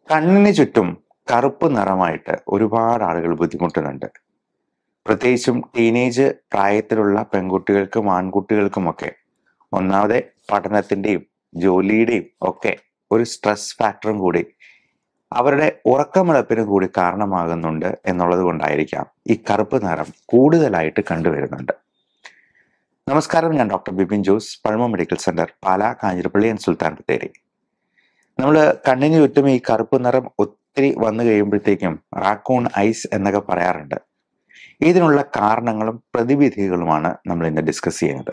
കണ്ണിന് ചുറ്റും കറുപ്പ് നിറമായിട്ട് ഒരുപാട് ആളുകൾ ബുദ്ധിമുട്ടുന്നുണ്ട് പ്രത്യേകിച്ചും ടീനേജ് പ്രായത്തിലുള്ള പെൺകുട്ടികൾക്കും ആൺകുട്ടികൾക്കുമൊക്കെ ഒന്നാമതെ പഠനത്തിന്റെയും ജോലിയുടെയും ഒക്കെ ഒരു സ്ട്രെസ് ഫാക്ടറും കൂടി അവരുടെ ഉറക്കമിളപ്പിന് കൂടി കാരണമാകുന്നുണ്ട് എന്നുള്ളത് കൊണ്ടായിരിക്കാം ഈ കറുപ്പ് നിറം കൂടുതലായിട്ട് കണ്ടുവരുന്നുണ്ട് നമസ്കാരം ഞാൻ ഡോക്ടർ ബിപിൻ ജോസ് പഴമ medical centre Pala Kanjirappally and Sultan Bathery നമ്മൾ കണ്ണിന് ചുറ്റും ഈ കറുപ്പ് നിറം ഒത്തിരി വന്നു കഴിയുമ്പോഴത്തേക്കും റാക്കൂൺ ഐസ് എന്നൊക്കെ പറയാറുണ്ട് ഇതിനുള്ള കാരണങ്ങളും പ്രതിവിധികളുമാണ് നമ്മൾ ഇന്ന് ഡിസ്കസ് ചെയ്യുന്നത്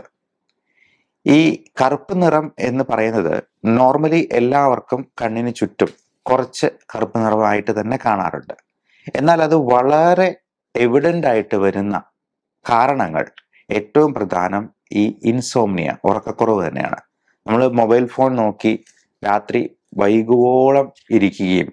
ഈ കറുപ്പ് നിറം എന്ന് പറയുന്നത് നോർമലി എല്ലാവർക്കും കണ്ണിന് ചുറ്റും കുറച്ച് കറുപ്പ് നിറമായിട്ട് തന്നെ കാണാറുണ്ട് എന്നാൽ അത് വളരെ എവിഡന്റ് ആയിട്ട് വരുന്ന കാരണങ്ങൾ ഏറ്റവും പ്രധാനം ഈ ഇൻസോംനിയ ഉറക്കക്കുറവ് തന്നെയാണ് നമ്മൾ മൊബൈൽ ഫോൺ നോക്കി രാത്രി വൈകുവോളം ഇരിക്കുകയും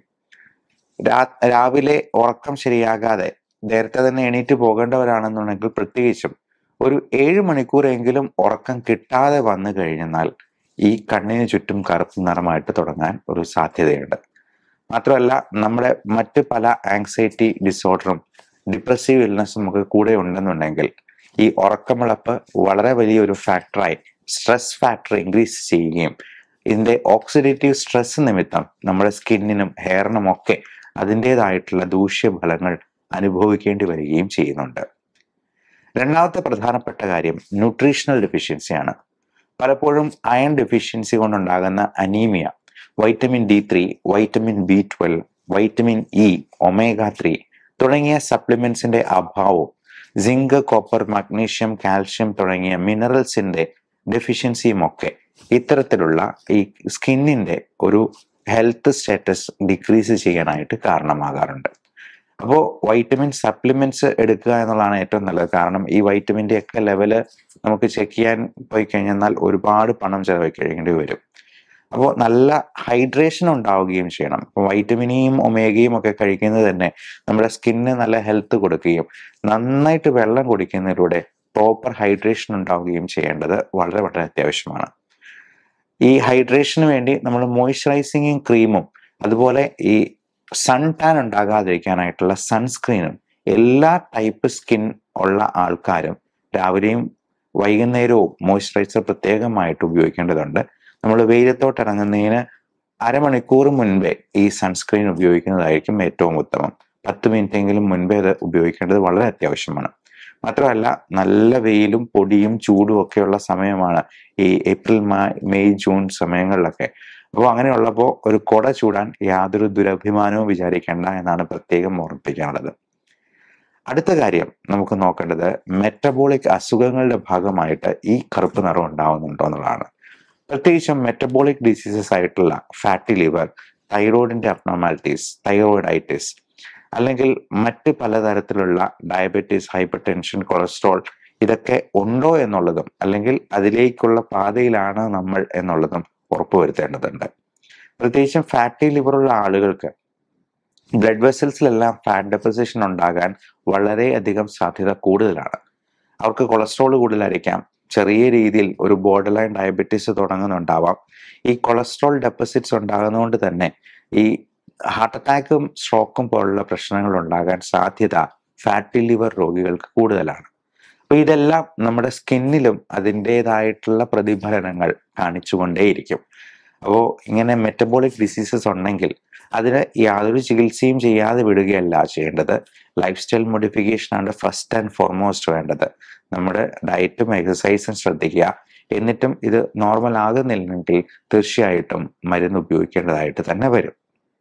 രാ- രാവിലെ ഉറക്കം ശരിയാകാതെ നേരത്തെ തന്നെ എണീറ്റ് പോകേണ്ടവരാണെന്നുണ്ടെങ്കിൽ പ്രത്യേകിച്ചും ഒരു ഏഴ് മണിക്കൂറെങ്കിലും ഉറക്കം കിട്ടാതെ വന്നു കഴിഞ്ഞാൽ ഈ കണ്ണിന് ചുറ്റും കറുപ്പ് നിറമായിട്ട് തുടങ്ങാൻ ഒരു സാധ്യതയുണ്ട് മാത്രമല്ല നമ്മുടെ മറ്റ് പല ആങ്സൈറ്റി ഡിസോർഡറും ഡിപ്രസീവ് ഇൽനെസ്സും ഒക്കെ കൂടെ ഉണ്ടെന്നുണ്ടെങ്കിൽ ഈ ഉറക്കമിളപ്പ് വളരെ വലിയൊരു ഫാക്ടറായി സ്ട്രെസ് ഫാക്ടർ ഇൻക്രീസ് ചെയ്യുകയും ഇതിന്റെ ഓക്സിഡേറ്റീവ് സ്ട്രെസ് നിമിത്തം നമ്മുടെ സ്കിന്നിനും ഹെയറിനും ഒക്കെ അതിൻ്റെതായിട്ടുള്ള ദൂഷ്യഫലങ്ങൾ അനുഭവിക്കേണ്ടി വരികയും ചെയ്യുന്നുണ്ട് രണ്ടാമത്തെ പ്രധാനപ്പെട്ട കാര്യം ന്യൂട്രീഷണൽ ഡെഫിഷ്യൻസിയാണ് പലപ്പോഴും അയൺ ഡെഫിഷ്യൻസി കൊണ്ടുണ്ടാകുന്ന anaemia vitamin D three vitamin B twelve vitamin E omega three തുടങ്ങിയ സപ്ലിമെന്റ്സിന്റെ അഭാവവും സിങ്ക് കോപ്പർ മഗ്നീഷ്യം കാൽഷ്യം തുടങ്ങിയ മിനറൽസിന്റെ ഡെഫിഷ്യൻസിയും ഒക്കെ ഇത്തരത്തിലുള്ള ഈ സ്കിന്നിന്റെ ഒരു ഹെൽത്ത് സ്റ്റാറ്റസ് ഡിക്രീസ് ചെയ്യാനായിട്ട് കാരണമാകാറുണ്ട് അപ്പോൾ വൈറ്റമിൻ സപ്ലിമെന്റ്സ് എടുക്കുക എന്നുള്ളതാണ് ഏറ്റവും നല്ലത് കാരണം ഈ വൈറ്റമിൻ്റെ ഒക്കെ ലെവല് നമുക്ക് ചെക്ക് ചെയ്യാൻ പോയി കഴിഞ്ഞാൽ ഒരുപാട് പണം ചെലവഴിക്കേണ്ടി വരും അപ്പോൾ നല്ല ഹൈഡ്രേഷൻ ഉണ്ടാവുകയും ചെയ്യണം അപ്പോൾ വൈറ്റമിനിയും ഒമേഗയും ഒക്കെ കഴിക്കുന്നത് തന്നെ നമ്മുടെ സ്കിന്നിന് നല്ല ഹെൽത്ത് കൊടുക്കുകയും നന്നായിട്ട് വെള്ളം കുടിക്കുന്നതിലൂടെ പ്രോപ്പർ ഹൈഡ്രേഷൻ ഉണ്ടാവുകയും ചെയ്യേണ്ടത് വളരെ വളരെ അത്യാവശ്യമാണ് ഈ ഹൈഡ്രേഷന് വേണ്ടി നമ്മൾ മോയ്സ്ചറൈസിങ്ങും ക്രീമും അതുപോലെ ഈ സൺ ടാൻ ഉണ്ടാകാതിരിക്കാനായിട്ടുള്ള സൺസ്ക്രീനും എല്ലാ ടൈപ്പ് സ്കിൻ ഉള്ള ആൾക്കാരും രാവിലെയും വൈകുന്നേരവും മോയ്സ്ചറൈസർ പ്രത്യേകമായിട്ട് ഉപയോഗിക്കേണ്ടതുണ്ട് നമ്മൾ വെയിലത്തോട്ട് ഇറങ്ങുന്നതിന് അരമണിക്കൂർ മുൻപേ ഈ സൺസ്ക്രീൻ ഉപയോഗിക്കുന്നതായിരിക്കും ഏറ്റവും ഉത്തമം പത്ത് മിനിറ്റ് എങ്കിലും മുൻപേ അത് ഉപയോഗിക്കേണ്ടത് വളരെ അത്യാവശ്യമാണ് മാത്രമല്ല നല്ല വെയിലും പൊടിയും ചൂടും ഒക്കെയുള്ള സമയമാണ് ഈ ഏപ്രിൽ മാ- മെയ് ജൂൺ സമയങ്ങളിലൊക്കെ അപ്പോൾ അങ്ങനെയുള്ളപ്പോൾ ഒരു കുട ചൂടാൻ യാതൊരു ദുരഭിമാനവും വിചാരിക്കേണ്ട എന്നാണ് പ്രത്യേകം ഓർമ്മിപ്പിക്കാനുള്ളത് അടുത്ത കാര്യം നമുക്ക് നോക്കേണ്ടത് മെറ്റബോളിക് അസുഖങ്ങളുടെ ഭാഗമായിട്ട് ഈ കറുപ്പ് നിറം ഉണ്ടാവുന്നുണ്ടോ എന്നുള്ളതാണ് പ്രത്യേകിച്ചും മെറ്റബോളിക് ഡിസീസസ് ആയിട്ടുള്ള ഫാറ്റി ലിവർ തൈറോയിഡിന്റെ അബ്നോമാലിറ്റീസ് തൈറോയിഡൈറ്റിസ് അല്ലെങ്കിൽ മറ്റ് പലതരത്തിലുള്ള ഡയബറ്റീസ് ഹൈപ്പർ ടെൻഷൻ കൊളസ്ട്രോൾ ഇതൊക്കെ ഉണ്ടോ എന്നുള്ളതും അല്ലെങ്കിൽ അതിലേക്കുള്ള പാതയിലാണ് നമ്മൾ എന്നുള്ളതും ഉറപ്പുവരുത്തേണ്ടതുണ്ട് പ്രത്യേകിച്ചും ഫാറ്റി ലിവറുള്ള ആളുകൾക്ക് ബ്ലഡ് വെസൽസിലെല്ലാം ഫാറ്റ് ഡെപ്പോസിഷൻ ഉണ്ടാകാൻ വളരെയധികം സാധ്യത കൂടുതലാണ് അവർക്ക് കൊളസ്ട്രോൾ കൂടുതലായിരിക്കാം ചെറിയ രീതിയിൽ ഒരു ബോർഡർ ലൈൻ ഡയബറ്റീസ് തുടങ്ങുന്നുണ്ടാവാം ഈ കൊളസ്ട്രോൾ ഡെപ്പോസിറ്റ്സ് ഉണ്ടാകുന്നതുകൊണ്ട് തന്നെ ഈ ഹാർട്ട് അറ്റാക്കും സ്ട്രോക്കും പോലുള്ള പ്രശ്നങ്ങൾ ഉണ്ടാകാൻ സാധ്യത ഫാറ്റി ലിവർ രോഗികൾക്ക് കൂടുതലാണ് അപ്പൊ ഇതെല്ലാം നമ്മുടെ സ്കിന്നിലും അതിൻ്റെതായിട്ടുള്ള പ്രതിഫലനങ്ങൾ കാണിച്ചുകൊണ്ടേയിരിക്കും അപ്പോൾ ഇങ്ങനെ മെറ്റബോളിക് ഡിസീസസ് ഉണ്ടെങ്കിൽ അതിന് യാതൊരു ചികിത്സയും ചെയ്യാതെ വിടുകയല്ല ചെയ്യേണ്ടത് ലൈഫ് സ്റ്റൈൽ മോഡിഫിക്കേഷൻ ആണ് ഫസ്റ്റ് ആൻഡ് ഫോർമോസ്റ്റ് വേണ്ടത് നമ്മുടെ ഡയറ്റും എക്സസൈസും ശ്രദ്ധിക്കുക എന്നിട്ടും ഇത് നോർമൽ ആകുന്നില്ലെങ്കിൽ തീർച്ചയായിട്ടും മരുന്ന് ഉപയോഗിക്കേണ്ടതായിട്ട് തന്നെ വരും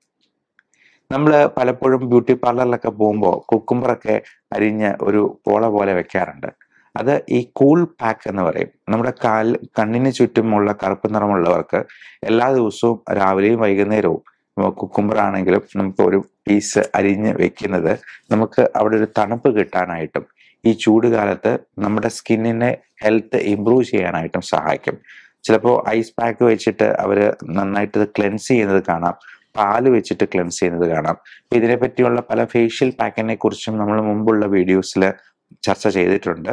നമ്മൾ പലപ്പോഴും ബ്യൂട്ടി പാർലറിലൊക്കെ പോകുമ്പോൾ കുക്കുംബറൊക്കെ അരിഞ്ഞ് ഒരു പോള പോലെ വെക്കാറുണ്ട് അത് ഈ കൂൾ പാക്ക് എന്ന് പറയും നമ്മുടെ കാൽ കണ്ണിന് ചുറ്റുമുള്ള കറുപ്പ് നിറമുള്ളവർക്ക് എല്ലാ ദിവസവും രാവിലെയും വൈകുന്നേരവും കുക്കുംബർ ആണെങ്കിലും നമുക്ക് ഒരു പീസ് അരിഞ്ഞ് വെക്കുന്നത് നമുക്ക് അവിടെ ഒരു തണുപ്പ് കിട്ടാനായിട്ടും ഈ ചൂട് കാലത്ത് നമ്മുടെ സ്കിന്നിനെ ഹെൽത്ത് ഇമ്പ്രൂവ് ചെയ്യാനായിട്ടും സഹായിക്കും ചിലപ്പോൾ ഐസ് പാക്ക് വെച്ചിട്ട് അവർ നന്നായിട്ട് ഇത് ക്ലെൻസ് ചെയ്യുന്നത് കാണാം പാല് വെച്ചിട്ട് ക്ലെൻസ് ചെയ്യുന്നത് കാണാം അപ്പൊ ഇതിനെ പറ്റിയുള്ള പല ഫേഷ്യൽ പാക്കിനെ കുറിച്ചും നമ്മൾ മുമ്പുള്ള വീഡിയോസിൽ ചർച്ച ചെയ്തിട്ടുണ്ട്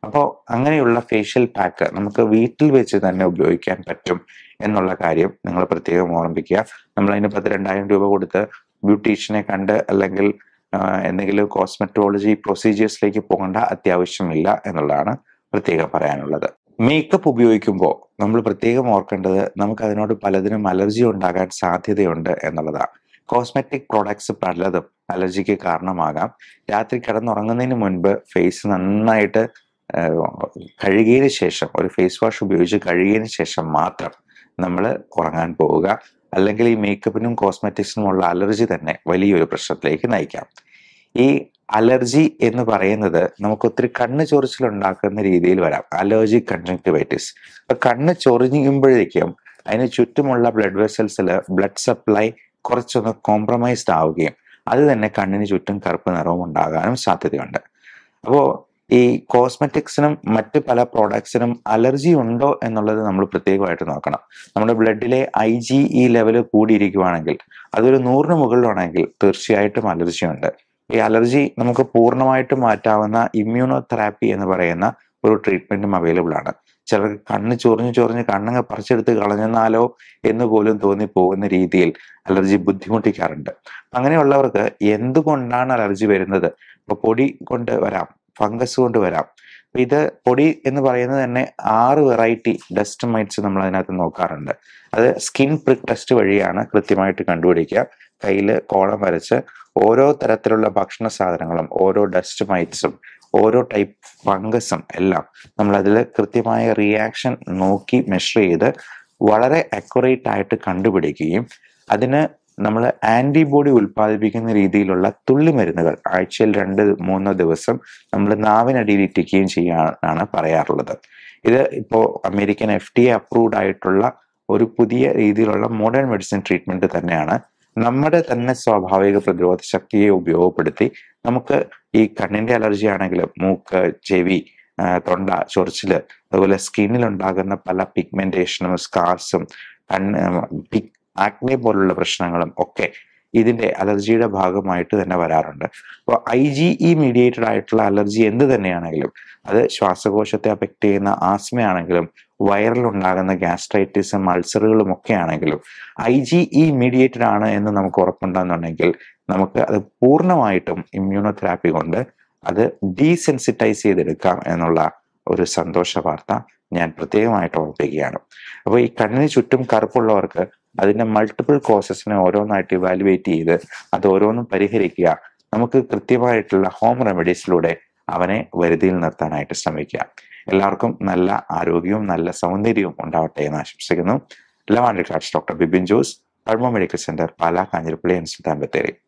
അപ്പോൾ അങ്ങനെയുള്ള ഫേഷ്യൽ പാക്ക് നമുക്ക് വീട്ടിൽ വെച്ച് തന്നെ ഉപയോഗിക്കാൻ പറ്റും എന്നുള്ള കാര്യം നിങ്ങൾ പ്രത്യേകം ഓർമ്മിക്കുക നമ്മൾ അതിന് പത്ത് രണ്ടായിരം രൂപ കൊടുത്ത് ബ്യൂട്ടീഷ്യനെ കണ്ട് അല്ലെങ്കിൽ ആ, എന്തെങ്കിലും കോസ്മെറ്റോളജി പ്രൊസീജിയേഴ്സിലേക്ക് പോകേണ്ട അത്യാവശ്യമില്ല എന്നുള്ളതാണ് പ്രത്യേകം പറയാനുള്ളത് മേക്കപ്പ് ഉപയോഗിക്കുമ്പോൾ നമ്മൾ പ്രത്യേകം ഓർക്കേണ്ടത് നമുക്ക് അതിനോട് പലതിനും അലർജി ഉണ്ടാകാൻ സാധ്യതയുണ്ട് എന്നുള്ളതാണ് കോസ്മെറ്റിക് പ്രോഡക്ട്സ് പലതും അലർജിക്ക് കാരണമാകാം രാത്രി കിടന്നുറങ്ങുന്നതിന് മുൻപ് ഫേസ് നന്നായിട്ട് ആ, കഴുകിയതിന് ശേഷം ഒരു ഫേസ് വാഷ് ഉപയോഗിച്ച് കഴുകിയതിന് ശേഷം മാത്രം നമ്മൾ ഉറങ്ങാൻ പോവുക അല്ലെങ്കിൽ ഈ മേക്കപ്പിനും കോസ്മെറ്റിക്സിനുമുള്ള അലർജി തന്നെ വലിയൊരു പ്രശ്നത്തിലേക്ക് നയിക്കാം ഈ അലർജി എന്ന് പറയുന്നത് നമുക്ക് ഒത്തിരി കണ്ണ് ചൊറിച്ചിൽ ഉണ്ടാക്കുന്ന രീതിയിൽ വരാം അലർജി കൺജങ്ക്ടിവൈറ്റിസ് അപ്പൊ കണ്ണ് ചൊറിഞ്ഞുമ്പോഴേക്കും അതിന് ചുറ്റുമുള്ള ബ്ലഡ് വെസൽസിൽ ബ്ലഡ് സപ്ലൈ കുറച്ചൊന്ന് കോംപ്രമൈസ്ഡ് ആവുകയും അത് തന്നെ കണ്ണിന് ചുറ്റും കറുപ്പ് നിറവും ഉണ്ടാകാനും സാധ്യതയുണ്ട് അപ്പോൾ ഈ കോസ്മെറ്റിക്സിനും മറ്റ് പല പ്രോഡക്ട്സിനും അലർജി ഉണ്ടോ എന്നുള്ളത് നമ്മൾ പ്രത്യേകമായിട്ട് നോക്കണം നമ്മുടെ ബ്ലഡിലെ ഐ ജി ഇ ലെവൽ കൂടിയിരിക്കുവാണെങ്കിൽ അതൊരു നൂറിന് മുകളിലാണെങ്കിൽ തീർച്ചയായിട്ടും അലർജി ഉണ്ട് ഈ അലർജി നമുക്ക് പൂർണ്ണമായിട്ട് മാറ്റാവുന്ന ഇമ്മ്യൂണോ തെറാപ്പി എന്ന് പറയുന്ന ഒരു ട്രീറ്റ്മെന്റും അവൈലബിൾ ആണ് ചിലർക്ക് കണ്ണ് ചൊറിഞ്ഞ് ചൊറിഞ്ഞ് കണ്ണങ്ങ് പറിച്ചെടുത്ത് കളഞ്ഞെന്നാലോ എന്ന് പോലും തോന്നിപ്പോകുന്ന രീതിയിൽ അലർജി ബുദ്ധിമുട്ടിക്കാറുണ്ട് അങ്ങനെയുള്ളവർക്ക് എന്തുകൊണ്ടാണ് അലർജി വരുന്നത് ഇപ്പൊ പൊടി കൊണ്ട് വരാം ഫംഗസ് കൊണ്ട് വരാം അപ്പൊ ഇത് പൊടി എന്ന് പറയുന്നത് തന്നെ ആറ് വെറൈറ്റി ഡസ്റ്റ് മൈറ്റ്സ് നമ്മൾ അതിനകത്ത് നോക്കാറുണ്ട് അത് സ്കിൻ പ്രിക് ടെസ്റ്റ് വഴിയാണ് കൃത്യമായിട്ട് കണ്ടുപിടിക്കുക കയ്യിൽ കോളം വരച്ച് ഓരോ തരത്തിലുള്ള ഭക്ഷണ സാധനങ്ങളും ഓരോ ഡസ്റ്റ് മൈറ്റ്സും ഓരോ ടൈപ്പ് ഫംഗസും എല്ലാം നമ്മൾ അതിൽ കൃത്യമായ റിയാക്ഷൻ നോക്കി മെഷർ ചെയ്ത് വളരെ അക്യുറേറ്റ് ആയിട്ട് കണ്ടുപിടിക്കുകയും അതിന് നമ്മൾ ആന്റിബോഡി ഉൽപ്പാദിപ്പിക്കുന്ന രീതിയിലുള്ള തുള്ളിമരുന്നുകൾ ആഴ്ചയിൽ രണ്ട് മൂന്നോ ദിവസം നമ്മൾ നാവിനടിയിൽ ഇറ്റിക്കുകയും ചെയ്യാനാണ് പറയാറുള്ളത് ഇത് ഇപ്പോൾ American F D A approved ആയിട്ടുള്ള ഒരു പുതിയ രീതിയിലുള്ള മോഡേൺ മെഡിസിൻ ട്രീറ്റ്മെന്റ് തന്നെയാണ് നമ്മുടെ തന്നെ സ്വാഭാവിക പ്രതിരോധ ശക്തിയെ ഉപയോഗപ്പെടുത്തി നമുക്ക് ഈ കണ്ണിന്റെ അലർജി ആണെങ്കിലും മൂക്ക് ചെവി ആ, തൊണ്ട ചൊറിച്ചില് അതുപോലെ സ്കിന്നിൽ ഉണ്ടാകുന്ന പല പിഗ്മെന്റേഷനും സ്കാർസും കണ്ണ് പിക് ആക്നെ പോലുള്ള പ്രശ്നങ്ങളും ഒക്കെ ഇതിന്റെ അലർജിയുടെ ഭാഗമായിട്ട് തന്നെ വരാറുണ്ട് അപ്പോൾ ഐ ജി ഇ മീഡിയേറ്റഡ് ആയിട്ടുള്ള അലർജി എന്ത് തന്നെയാണെങ്കിലും അത് ശ്വാസകോശത്തെ അഫക്റ്റ് ചെയ്യുന്ന ആസ്മയാണെങ്കിലും വൈറൽ ഉണ്ടാകുന്ന ഗ്യാസ്ട്രൈറ്റിസും അൾസറുകളും ഒക്കെ ആണെങ്കിലും ഐ ജി ഇ മീഡിയേറ്റഡ് ആണ് എന്ന് നമുക്ക് ഉറപ്പുണ്ടെന്നുണ്ടെങ്കിൽ നമുക്ക് അത് പൂർണ്ണമായിട്ടും ഇമ്മ്യൂണോതെറാപ്പി കൊണ്ട് അത് ഡീസെൻസിറ്റൈസ് ചെയ്തെടുക്കാം എന്നുള്ള ഒരു സന്തോഷ വാർത്ത ഞാൻ പ്രത്യേകമായിട്ട് ഓർപ്പിക്കുകയാണ് അപ്പോൾ ഈ കണ്ണിന് ചുറ്റും കറുപ്പുള്ളവർക്ക് അതിന്റെ മൾട്ടിപ്പിൾ കോസസിനെ ഓരോന്നായിട്ട് ഇവാലുവേറ്റ് ചെയ്ത് അത് ഓരോന്നും പരിഹരിക്കുക നമുക്ക് കൃത്യമായിട്ടുള്ള ഹോം റെമഡീസിലൂടെ അവനെ വരുതിയിൽ നിർത്താനായിട്ട് ശ്രമിക്കുക എല്ലാവർക്കും നല്ല ആരോഗ്യവും നല്ല സൗന്ദര്യവും ഉണ്ടാവട്ടെ എന്ന് ആശംസിക്കുന്നു ലവാൻ റിക്കാർഡ്സ് doctor Bibin Jose Pulmo medical centre Pala Kanjirappally Sultan Bathery